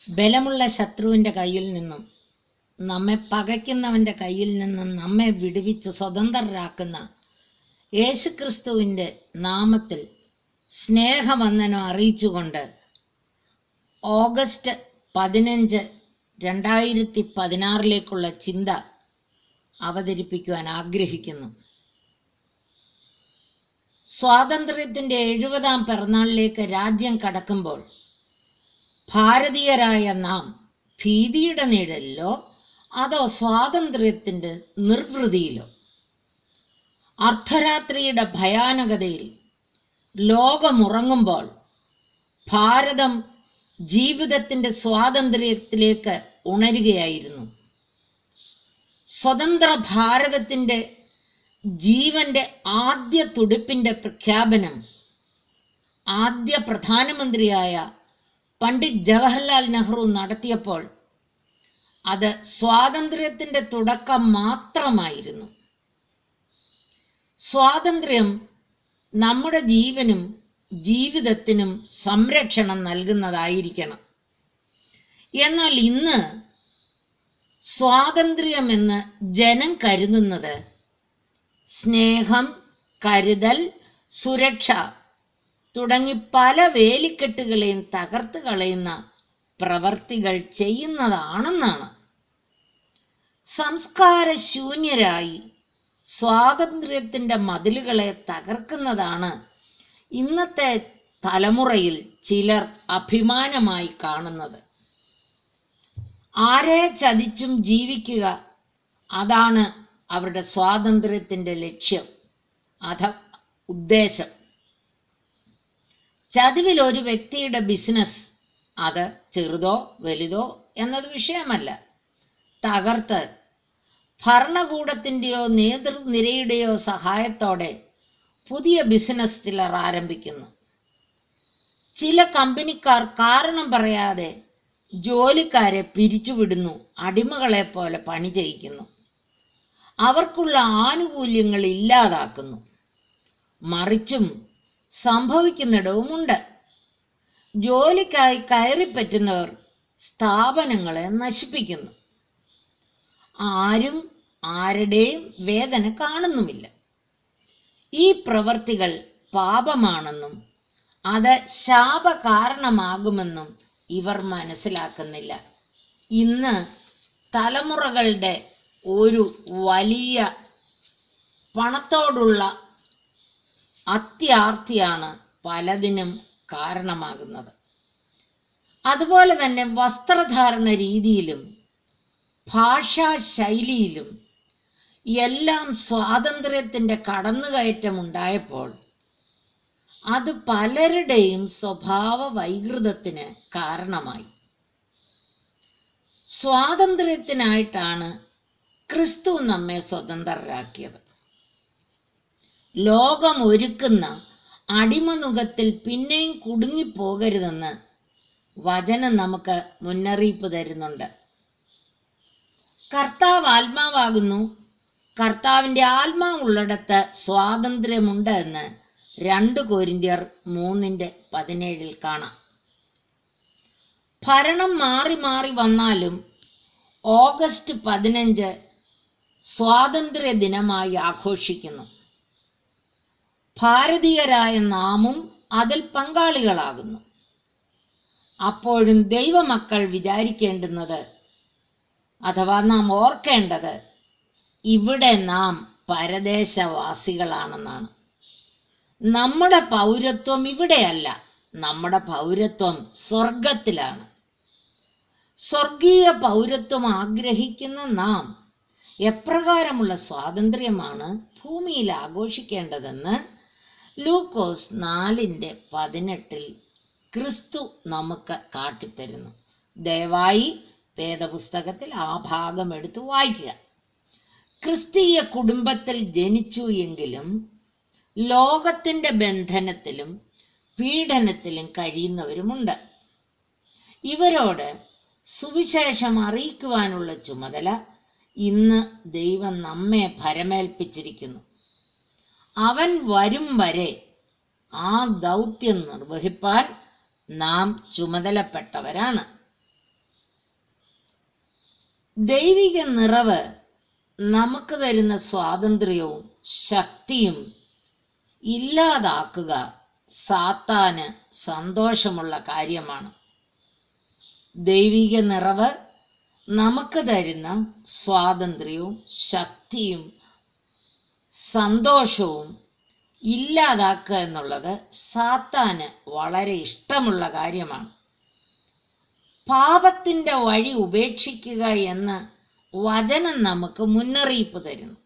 ബലമുള്ള ശത്രുവിന്റെ കയ്യിൽ നിന്നും നമ്മെ പകയ്ക്കുന്നവന്റെ കയ്യിൽ നിന്നും നമ്മെ വിടുവിച്ച് സ്വതന്ത്രരാക്കുന്ന യേശുക്രിസ്തുവിന്റെ നാമത്തിൽ സ്നേഹവന്ദനം അറിയിച്ചുകൊണ്ട് ഓഗസ്റ്റ് പതിനഞ്ച് രണ്ടായിരത്തി പതിനാറിലേക്കുള്ള ചിന്ത അവതരിപ്പിക്കുവാൻ ആഗ്രഹിക്കുന്നു സ്വാതന്ത്ര്യത്തിന്റെ എഴുപതാം പിറന്നാളിലേക്ക് രാജ്യം കടക്കുമ്പോൾ ഭാരതീയരായ നാം ഭീതിയുടെ നിഴലിലോ അതോ സ്വാതന്ത്ര്യത്തിന്റെ നിർവൃതിയിലോ അർദ്ധരാത്രിയുടെ ഭയാനകതയിൽ ലോകമുറങ്ങുമ്പോൾ ഭാരതം ജീവിതത്തിന്റെ സ്വാതന്ത്ര്യത്തിലേക്ക് ഉണരുകയായിരുന്നു സ്വതന്ത്ര ഭാരതത്തിന്റെ ജീവന്റെ ആദ്യ തുടിപ്പിന്റെ പ്രഖ്യാപനം ആദ്യ പ്രധാനമന്ത്രിയായ പണ്ഡിറ്റ് ജവഹർലാൽ നെഹ്റു നടത്തിയപ്പോൾ അത് സ്വാതന്ത്ര്യത്തിന്റെ തുടക്കം മാത്രമായിരുന്നു സ്വാതന്ത്ര്യം നമ്മുടെ ജീവനും ജീവിതത്തിനും സംരക്ഷണം നൽകുന്നതായിരിക്കണം എന്നാൽ ഇന്ന് സ്വാതന്ത്ര്യമെന്ന് ജനം കരുതുന്നത് സ്നേഹം കരുതൽ സുരക്ഷ തുടങ്ങി പല വേലിക്കെട്ടുകളെയും തകർത്ത് കളയുന്ന പ്രവർത്തികൾ ചെയ്യുന്നതാണെന്നാണ് സംസ്കാര ശൂന്യരായി സ്വാതന്ത്ര്യത്തിന്റെ മതിലുകളെ തകർക്കുന്നതാണ് ഇന്നത്തെ തലമുറയിൽ ചിലർ അഭിമാനമായി കാണുന്നത് ആരെ ചതിച്ചും ജീവിക്കുക അതാണ് അവരുടെ സ്വാതന്ത്ര്യത്തിന്റെ ലക്ഷ്യം അഥ ഉദ്ദേശം ചതിവിൽ ഒരു വ്യക്തിയുടെ ബിസിനസ് അത് ചെറുതോ വലുതോ എന്നത് വിഷയമല്ല തകർത്ത് ഭരണകൂടത്തിന്റെയോ നേതൃനിരയുടെയോ സഹായത്തോടെ പുതിയ ബിസിനസ് ചിലർ ആരംഭിക്കുന്നു ചില കമ്പനിക്കാർ കാരണം പറയാതെ ജോലിക്കാരെ പിരിച്ചുവിടുന്നു അടിമകളെ പോലെ പണി ചെയ്യിക്കുന്നു അവർക്കുള്ള ആനുകൂല്യങ്ങൾ ഇല്ലാതാക്കുന്നു മറിച്ചും സംഭവിക്കുന്നിടവുമുണ്ട് ജോലിക്കായി കയറിപ്പറ്റുന്നവർ സ്ഥാപനങ്ങളെ നശിപ്പിക്കുന്നു ആരും ആരുടെയും വേദന കാണുന്നുമില്ല ഈ പ്രവർത്തികൾ പാപമാണെന്നും അത് ശാപ കാരണമാകുമെന്നും ഇവർ മനസ്സിലാക്കുന്നില്ല ഇന്ന് തലമുറകളുടെ ഒരു വലിയ പണത്തോടുള്ള അത്യാർത്തിയാണ് പലതിനും കാരണമാകുന്നത് അതുപോലെ തന്നെ വസ്ത്രധാരണ രീതിയിലും ഭാഷാ ശൈലിയിലും എല്ലാം സ്വാതന്ത്ര്യത്തിന്റെ കടന്നുകയറ്റം ഉണ്ടായപ്പോൾ അത് പലരുടെയും സ്വഭാവ വൈകൃതത്തിന് കാരണമായി സ്വാതന്ത്ര്യത്തിനായിട്ടാണ് ക്രിസ്തു നമ്മെ സ്വതന്ത്രരാക്കിയത് ലോകം ഒരുക്കുന്ന അടിമനുഖത്തിൽ പിന്നെയും കുടുങ്ങിപ്പോകരുതെന്ന് വചനം നമുക്ക് മുന്നറിയിപ്പ് തരുന്നുണ്ട് കർത്താവ് ആത്മാവാകുന്നു കർത്താവിന്റെ ആത്മാവുള്ളിടത്ത് സ്വാതന്ത്ര്യമുണ്ട് എന്ന് രണ്ട് കോരിന്ത്യർ മൂന്നിന്റെ പതിനേഴിൽ കാണാം ഭരണം മാറി മാറി വന്നാലും ഓഗസ്റ്റ് പതിനഞ്ച് സ്വാതന്ത്ര്യ ദിനമായി ആഘോഷിക്കുന്നു ഭാരതീയരായ നാമും അതിൽ പങ്കാളികളാകുന്നു അപ്പോഴും ദൈവമക്കൾ വിചാരിക്കേണ്ടുന്നത് അഥവാ നാം ഓർക്കേണ്ടത് ഇവിടെ നാം പരദേശവാസികളാണെന്നാണ് നമ്മുടെ പൗരത്വം ഇവിടെയല്ല നമ്മുടെ പൗരത്വം സ്വർഗത്തിലാണ് സ്വർഗീയ പൗരത്വം ആഗ്രഹിക്കുന്ന നാം എപ്രകാരമുള്ള സ്വാതന്ത്ര്യമാണ് ഭൂമിയിൽ ആഘോഷിക്കേണ്ടതെന്ന് ലൂക്കോസ് നാലിന്റെ പതിനെട്ടിൽ ക്രിസ്തു നമുക്ക് കാട്ടിത്തരുന്നു ദയവായി വേദപുസ്തകത്തിൽ ആ ഭാഗം എടുത്ത് വായിക്കുക ക്രിസ്തീയ കുടുംബത്തിൽ ജനിച്ചു എങ്കിലും ലോകത്തിന്റെ ബന്ധനത്തിലും പീഡനത്തിലും കഴിയുന്നവരുമുണ്ട് ഇവരോട് സുവിശേഷം അറിയിക്കുവാനുള്ള ചുമതല ഇന്ന് ദൈവം നമ്മെ ഭരമേൽപ്പിച്ചിരിക്കുന്നു അവൻ വരും വരെ ആ ദൗത്യം നിർവഹിപ്പാൻ നാം ചുമതലപ്പെട്ടവരാണ് ദൈവിക നിറവ് നമുക്ക് തരുന്ന സ്വാതന്ത്ര്യവും ശക്തിയും ഇല്ലാതാക്കുക സാത്താന് സന്തോഷമുള്ള കാര്യമാണ് ദൈവിക നിറവ് നമുക്ക് തരുന്ന സ്വാതന്ത്ര്യവും ശക്തിയും സന്തോഷവും ഇല്ലാതാക്കുക എന്നുള്ളത് സാത്താന് വളരെ ഇഷ്ടമുള്ള കാര്യമാണ് പാപത്തിന്റെ വഴി ഉപേക്ഷിക്കുക എന്ന് വചനം നമുക്ക് മുന്നറിയിപ്പ് തരുന്നു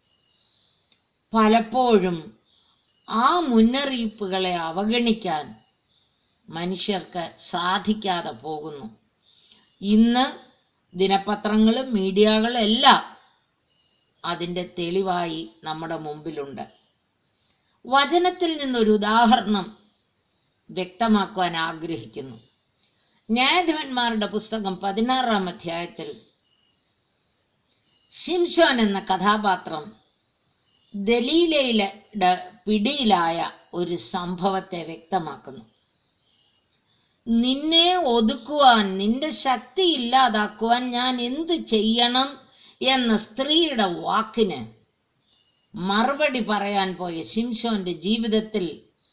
പലപ്പോഴും ആ മുന്നറിയിപ്പുകളെ അവഗണിക്കാൻ മനുഷ്യർക്ക് സാധിക്കാതെ പോകുന്നു ഇന്ന് ദിനപത്രങ്ങളും മീഡിയകളും എല്ലാം അതിൻ്റെ തെളിവായി നമ്മുടെ മുമ്പിലുണ്ട് വചനത്തിൽ നിന്നൊരു ഉദാഹരണം വ്യക്തമാക്കുവാൻ ആഗ്രഹിക്കുന്നു ന്യായാധിപന്മാരുടെ പുസ്തകം പതിനാറാം അധ്യായത്തിൽ ശിംഷോൻ എന്ന കഥാപാത്രം ദലീലയിലെ പിടിയിലായ ഒരു സംഭവത്തെ വ്യക്തമാക്കുന്നു നിന്നെ ഒതുക്കുവാൻ നിന്റെ ശക്തി ഇല്ലാതാക്കുവാൻ ഞാൻ എന്ത് ചെയ്യണം എന്ന സ്ത്രീയുടെ വാക്കിന് മറുപടി പറയാൻ പോയ ശിംഷോന്റെ ജീവിതത്തിൽ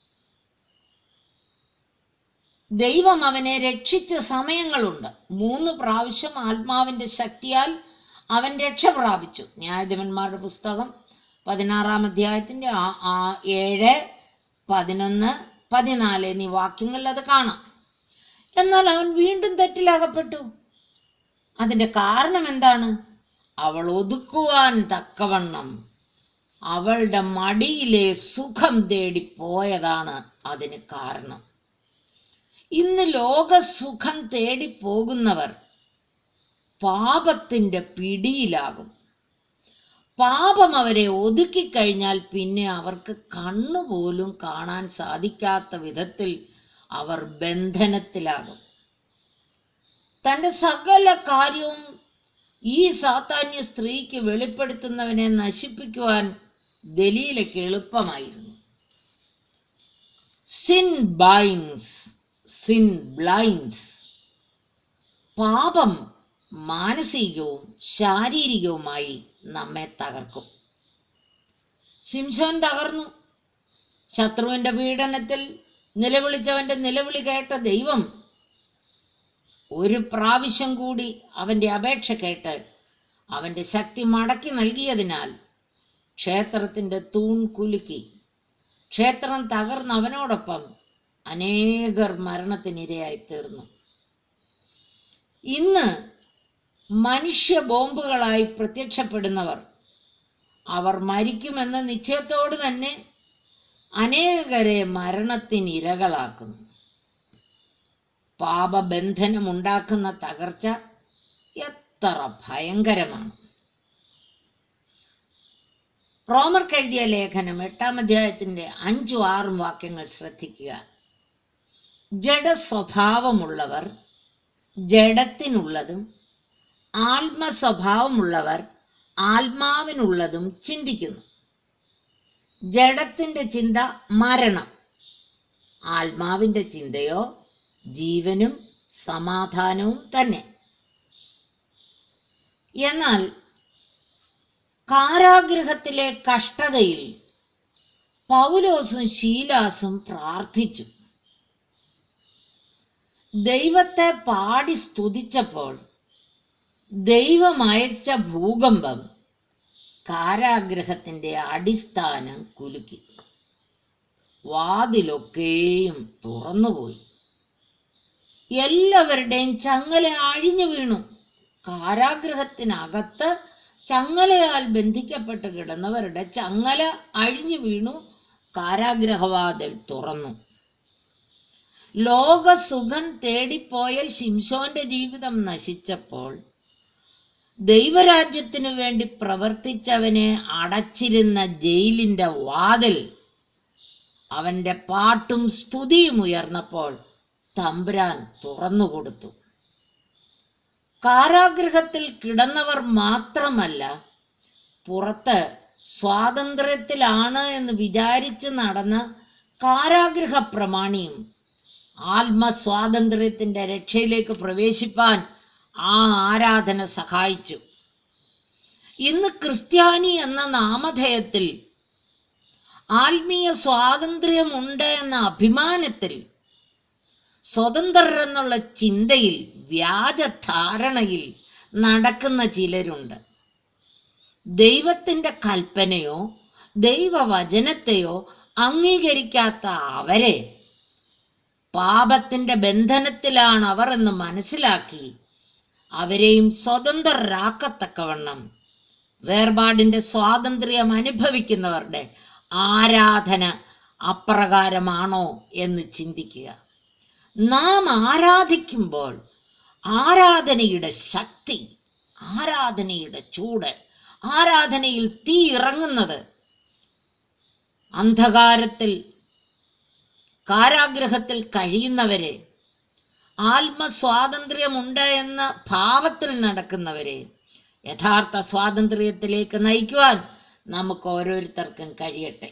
ദൈവം അവനെ രക്ഷിച്ച സമയങ്ങളുണ്ട് മൂന്ന് പ്രാവശ്യം ആത്മാവിന്റെ ശക്തിയാൽ അവൻ രക്ഷ പ്രാപിച്ചു ന്യായാധിപന്മാരുടെ പുസ്തകം പതിനാറാം അധ്യായത്തിന്റെ ആ- ആ ഏഴ് പതിനൊന്ന് പതിനാല് എന്നീ വാക്യങ്ങളിൽ അത് കാണാം എന്നാൽ അവൻ വീണ്ടും തെറ്റിലകപ്പെട്ടു അതിന്റെ കാരണം എന്താണ് അവൾ ഒതുക്കുവാൻ തക്കവണ്ണം അവളുടെ മടിയിലെ സുഖം തേടി പോയതാണ് അതിന് കാരണം ഇന്ന് ലോക സുഖം തേടി പോകുന്നവർ പാപത്തിന്റെ പിടിയിലാകും പാപം അവരെ ഒതുക്കിക്കഴിഞ്ഞാൽ പിന്നെ അവർക്ക് കണ്ണുപോലും കാണാൻ സാധിക്കാത്ത വിധത്തിൽ അവർ ബന്ധനത്തിലാകും തന്റെ സകല കാര്യവും ഈ സാത്താന്യ സ്ത്രീക്ക് വെളിപ്പെടുത്തുന്നവനെ നശിപ്പിക്കുവാൻ ദലീലയ്ക്ക് എളുപ്പമായിരുന്നു സിൻ ബൈൻസ് സിൻ ബ്ലൈൻസ് പാപം മാനസികവും ശാരീരികവുമായി നമ്മെ തകർക്കും ശിംശോൻ തകർന്നു ശത്രുവിന്റെ പീഡനത്തിൽ നിലവിളിച്ചവന്റെ നിലവിളി കേട്ട ദൈവം ഒരു പ്രാവശ്യം കൂടി അവന്റെ അപേക്ഷ കേട്ട് അവന്റെ ശക്തി മടക്കി നൽകിയതിനാൽ ക്ഷേത്രത്തിന്റെ തൂൺ കുലുക്കി ക്ഷേത്രം തകർന്ന് അവനോടൊപ്പം അനേകർ മരണത്തിനിരയായി തീർന്നു ഇന്ന് മനുഷ്യ ബോംബുകളായി പ്രത്യക്ഷപ്പെടുന്നവർ അവർ മരിക്കുമെന്ന നിശ്ചയത്തോട് തന്നെ അനേകരെ മരണത്തിനിരകളാക്കുന്നു പാപബന്ധനമുണ്ടാക്കുന്ന തകർച്ച എത്ര ഭയങ്കരമാണ് റോമർക്ക് എഴുതിയ ലേഖനം എട്ടാം അധ്യായത്തിന്റെ അഞ്ചും ആറും വാക്യങ്ങൾ ശ്രദ്ധിക്കുക ജഡ സ്വഭാവമുള്ളവർ ജഡത്തിനുള്ളതും ആത്മസ്വഭാവമുള്ളവർ ആത്മാവിനുള്ളതും ചിന്തിക്കുന്നു ജഡത്തിന്റെ ചിന്ത മരണം ആത്മാവിന്റെ ചിന്തയോ ജീവനും സമാധാനവും തന്നെ എന്നാൽ കാരാഗൃഹത്തിലെ കഷ്ടതയിൽ പൗലോസും ശീലാസും പ്രാർത്ഥിച്ചു ദൈവത്തെ പാടി സ്തുതിച്ചപ്പോൾ ദൈവം അയച്ച ഭൂകമ്പം കാരാഗ്രഹത്തിന്റെ അടിസ്ഥാനം കുലുക്കി വാതിലൊക്കെയും തുറന്നുപോയി എല്ലാവരുടെയും ചങ്ങല അഴിഞ്ഞു വീണു കാരാഗ്രഹത്തിനകത്ത് ചങ്ങലയാൽ ബന്ധിക്കപ്പെട്ട് കിടന്നവരുടെ ചങ്ങല അഴിഞ്ഞു വീണു കാരാഗ്രഹവാതിൽ തുറന്നു ലോക സുഖം തേടിപ്പോയ ശിംശോന്റെ ജീവിതം നശിച്ചപ്പോൾ ദൈവരാജ്യത്തിനു വേണ്ടി പ്രവർത്തിച്ചവനെ അടച്ചിരുന്ന ജയിലിന്റെ വാതിൽ അവന്റെ പാട്ടും സ്തുതിയും ഉയർന്നപ്പോൾ തമ്പുരാൻ തുറന്നുകൊടുത്തു കാരാഗൃഹത്തിൽ കിടന്നവർ മാത്രമല്ല പുറത്ത് സ്വാതന്ത്ര്യത്തിലാണ് എന്ന് വിചാരിച്ച് നടന്ന കാരാഗൃഹ പ്രമാണിയും ആത്മസ്വാതന്ത്ര്യത്തിന്റെ രക്ഷയിലേക്ക് പ്രവേശിപ്പാൻ ആ ആരാധന സഹായിച്ചു ഇന്ന് ക്രിസ്ത്യാനി എന്ന നാമധേയത്തിൽ ആത്മീയ സ്വാതന്ത്ര്യമുണ്ട് എന്ന അഭിമാനത്തിൽ സ്വതന്ത്രർ എന്നുള്ള ചിന്തയിൽ വ്യാജധാരണയിൽ നടക്കുന്ന ചിലരുണ്ട് ദൈവത്തിന്റെ കൽപ്പനയോ ദൈവവചനത്തെയോ അംഗീകരിക്കാത്ത അവരെ പാപത്തിന്റെ ബന്ധനത്തിലാണ് അവർ എന്ന് മനസ്സിലാക്കി അവരെയും സ്വതന്ത്രരാക്കത്തക്കവണ്ണം വേർപാടിന്റെ സ്വാതന്ത്ര്യം അനുഭവിക്കുന്നവരുടെ ആരാധന അപ്രകാരമാണോ എന്ന് ചിന്തിക്കുക നാം ആരാധിക്കുമ്പോൾ ആരാധനയുടെ ശക്തി ആരാധനയുടെ ചൂട് ആരാധനയിൽ തീ ഇറങ്ങുന്നത് അന്ധകാരത്തിൽ കാരാഗ്രഹത്തിൽ കഴിയുന്നവരെ ആത്മസ്വാതന്ത്ര്യമുണ്ട് എന്ന ഭാവത്തിൽ നടക്കുന്നവരെ യഥാർത്ഥ സ്വാതന്ത്ര്യത്തിലേക്ക് നയിക്കുവാൻ നമുക്ക് ഓരോരുത്തർക്കും കഴിയട്ടെ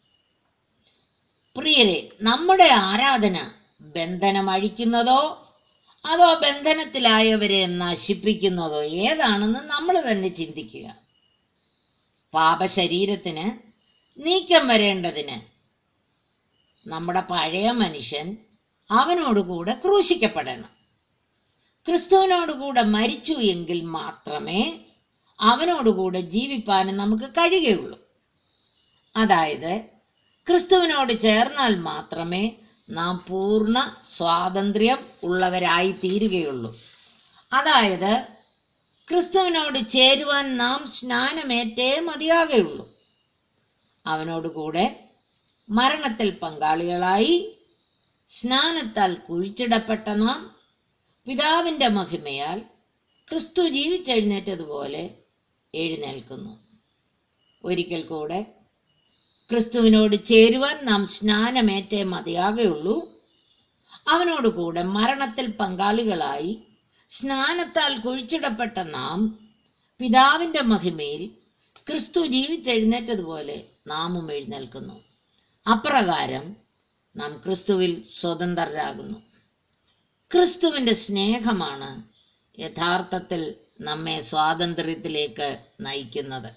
പ്രിയരെ നമ്മുടെ ആരാധന ബന്ധനം അഴിക്കുന്നതോ അതോ ബന്ധനത്തിലായവരെ നശിപ്പിക്കുന്നതോ ഏതാണെന്ന് നമ്മൾ തന്നെ ചിന്തിക്കുക പാപശരീരത്തിന് നീക്കം വരേണ്ടതിന് നമ്മുടെ പഴയ മനുഷ്യൻ അവനോടുകൂടെ ക്രൂശിക്കപ്പെടണം ക്രിസ്തുവിനോടുകൂടെ മരിച്ചു എങ്കിൽ മാത്രമേ അവനോടുകൂടെ ജീവിപ്പാൻ നമുക്ക് കഴിയുകയുള്ളൂ അതായത് ക്രിസ്തുവിനോട് ചേർന്നാൽ മാത്രമേ നാം പൂർണ്ണ സ്വാതന്ത്ര്യം ഉള്ളവരായി തീരുകയുള്ളൂ അതായത് ക്രിസ്തുവിനോട് ചേരുവാൻ നാം സ്നാനമേറ്റേ മതിയാകുകയുള്ളൂ അവനോടുകൂടെ മരണത്തിൽ പങ്കാളികളായി സ്നാനത്താൽ കുഴിച്ചിടപ്പെട്ട നാം പിതാവിന്റെ മഹിമയാൽ ക്രിസ്തു ജീവിച്ചെഴുന്നേറ്റതുപോലെ എഴുന്നേൽക്കുന്നു ഒരിക്കൽ കൂടെ ക്രിസ്തുവിനോട് ചേരുവാൻ നാം സ്നാനമേറ്റേ മതിയാകുകയുള്ളൂ അവനോട് കൂടെ മരണത്തിൽ പങ്കാളികളായി സ്നാനത്താൽ കുഴിച്ചിടപ്പെട്ട നാം പിതാവിന്റെ മഹിമയിൽ ക്രിസ്തു ജീവിച്ചെഴുന്നേറ്റതുപോലെ നാമും എഴുന്നേൽക്കുന്നു അപ്രകാരം നാം ക്രിസ്തുവിൽ സ്വതന്ത്രരാകുന്നു ക്രിസ്തുവിന്റെ സ്നേഹമാണ് യഥാർത്ഥത്തിൽ നമ്മെ സ്വാതന്ത്ര്യത്തിലേക്ക് നയിക്കുന്നത്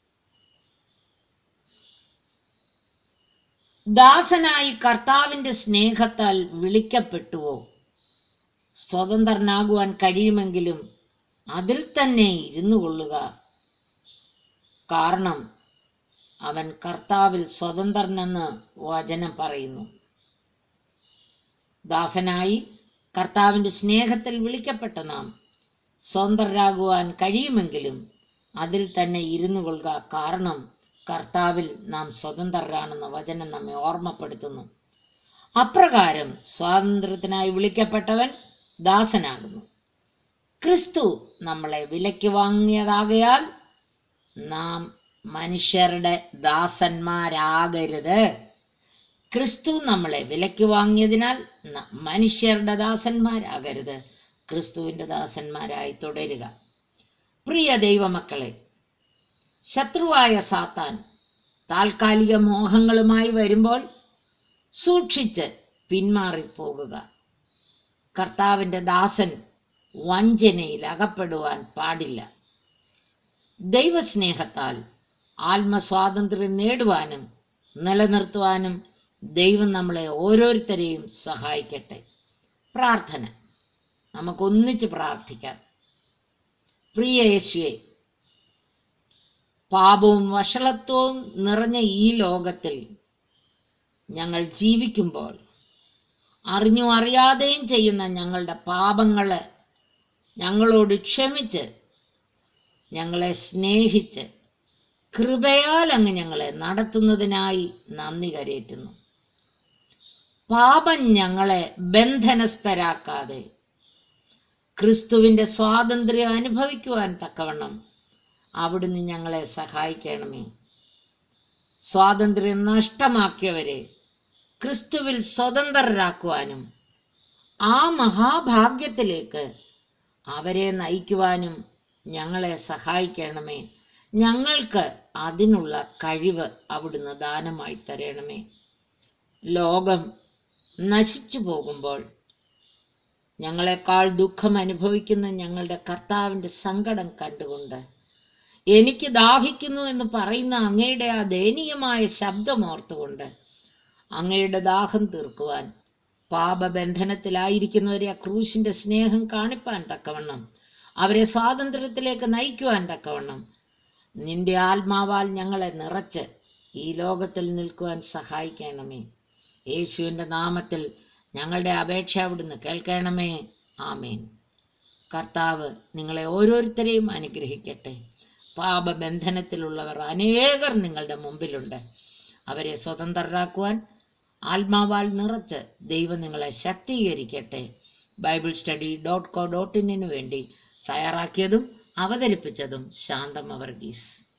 ദാസനായി കർത്താവിന്റെ സ്നേഹത്താൽ വിളിക്കപ്പെട്ടുവോ സ്വതന്ത്രനാകുവാൻ കഴിയുമെങ്കിലും അതിൽ തന്നെ ഇരുന്നു കൊള്ളുക കാരണം അവൻ കർത്താവിൽ സ്വതന്ത്രനെന്ന് വചനം പറയുന്നു ദാസനായി കർത്താവിന്റെ സ്നേഹത്തിൽ വിളിക്കപ്പെട്ട നാം സ്വതന്ത്രരാകുവാൻ കഴിയുമെങ്കിലും അതിൽ തന്നെ ഇരുന്നു കൊള്ളുക കാരണം കർത്താവിൽ നാം സ്വതന്ത്രരാണെന്ന വചനം നമ്മെ ഓർമ്മപ്പെടുത്തുന്നു അപ്രകാരം സ്വാതന്ത്ര്യത്തിനായി വിളിക്കപ്പെട്ടവൻ ദാസനാകുന്നു ക്രിസ്തു നമ്മളെ വിലയ്ക്ക് വാങ്ങിയതാകയാൽ നാം മനുഷ്യരുടെ ദാസന്മാരാകരുത് ക്രിസ്തു നമ്മളെ വിലയ്ക്ക് വാങ്ങിയതിനാൽ ന- മനുഷ്യരുടെ ദാസന്മാരാകരുത് ക്രിസ്തുവിന്റെ ദാസന്മാരായി തുടരുക പ്രിയ ദൈവമക്കളെ ശത്രുവായ സാത്താൻ താൽക്കാലിക മോഹങ്ങളുമായി വരുമ്പോൾ സൂക്ഷിച്ച് പിന്മാറിപ്പോകുക കർത്താവിന്റെ ദാസൻ വഞ്ചനയിൽ അകപ്പെടുവാൻ പാടില്ല ദൈവസ്നേഹത്താൽ ആത്മസ്വാതന്ത്ര്യം നേടുവാനും നിലനിർത്തുവാനും ദൈവം നമ്മളെ ഓരോരുത്തരെയും സഹായിക്കട്ടെ പ്രാർത്ഥന നമുക്കൊന്നിച്ച് പ്രാർത്ഥിക്കാം പ്രിയ യേശുവെ പാപവും വഷളത്വവും നിറഞ്ഞ ഈ ലോകത്തിൽ ഞങ്ങൾ ജീവിക്കുമ്പോൾ അറിഞ്ഞും അറിയാതെയും ചെയ്യുന്ന ഞങ്ങളുടെ പാപങ്ങള് ഞങ്ങളോട് ക്ഷമിച്ച് ഞങ്ങളെ സ്നേഹിച്ച് കൃപയാൽ അങ്ങ് ഞങ്ങളെ നടത്തുന്നതിനായി നന്ദി കരയേറ്റുന്നു പാപം ഞങ്ങളെ ബന്ധനസ്ഥരാക്കാതെ ക്രിസ്തുവിന്റെ സ്വാതന്ത്ര്യം അനുഭവിക്കുവാൻ തക്കവണ്ണം അവിടുന്ന് ഞങ്ങളെ സഹായിക്കണമേ സ്വാതന്ത്ര്യം നഷ്ടമാക്കിയവരെ ക്രിസ്തുവിൽ സ്വതന്ത്രരാക്കുവാനും ആ മഹാഭാഗ്യത്തിലേക്ക് അവരെ നയിക്കുവാനും ഞങ്ങളെ സഹായിക്കണമേ ഞങ്ങൾക്ക് അതിനുള്ള കഴിവ് അവിടുന്ന് ദാനമായി തരണമേ ലോകം നശിച്ചു പോകുമ്പോൾ ഞങ്ങളെക്കാൾ ദുഃഖം അനുഭവിക്കുന്ന ഞങ്ങളുടെ കർത്താവിന്റെ സങ്കടം കണ്ടുകൊണ്ട് എനിക്ക് ദാഹിക്കുന്നു എന്ന് പറയുന്ന അങ്ങയുടെ ആ ദയനീയമായ ശബ്ദം ഓർത്തുകൊണ്ട് അങ്ങയുടെ ദാഹം തീർക്കുവാൻ പാപബന്ധനത്തിലായിരിക്കുന്നവരെ ആ ക്രൂശിന്റെ സ്നേഹം കാണിപ്പാൻ തക്കവണ്ണം അവരെ സ്വാതന്ത്ര്യത്തിലേക്ക് നയിക്കുവാൻ തക്കവണ്ണം നിന്റെ ആത്മാവാൽ ഞങ്ങളെ നിറച്ച് ഈ ലോകത്തിൽ നിൽക്കുവാൻ സഹായിക്കണമേ യേശുവിന്റെ നാമത്തിൽ ഞങ്ങളുടെ അപേക്ഷ അവിടുന്ന് കേൾക്കണമേ ആമേൻ കർത്താവ് നിങ്ങളെ ഓരോരുത്തരെയും അനുഗ്രഹിക്കട്ടെ പാപബന്ധനത്തിലുള്ളവർ അനേകർ നിങ്ങളുടെ മുമ്പിലുണ്ട് അവരെ സ്വതന്ത്രരാക്കുവാൻ ആത്മാവാൽ നിറച്ച് ദൈവം നിങ്ങളെ ശക്തീകരിക്കട്ടെ Bible study dot co dot ഇന്നിനു വേണ്ടി തയ്യാറാക്കിയതും അവതരിപ്പിച്ചതും ശാന്തം വർഗീസ്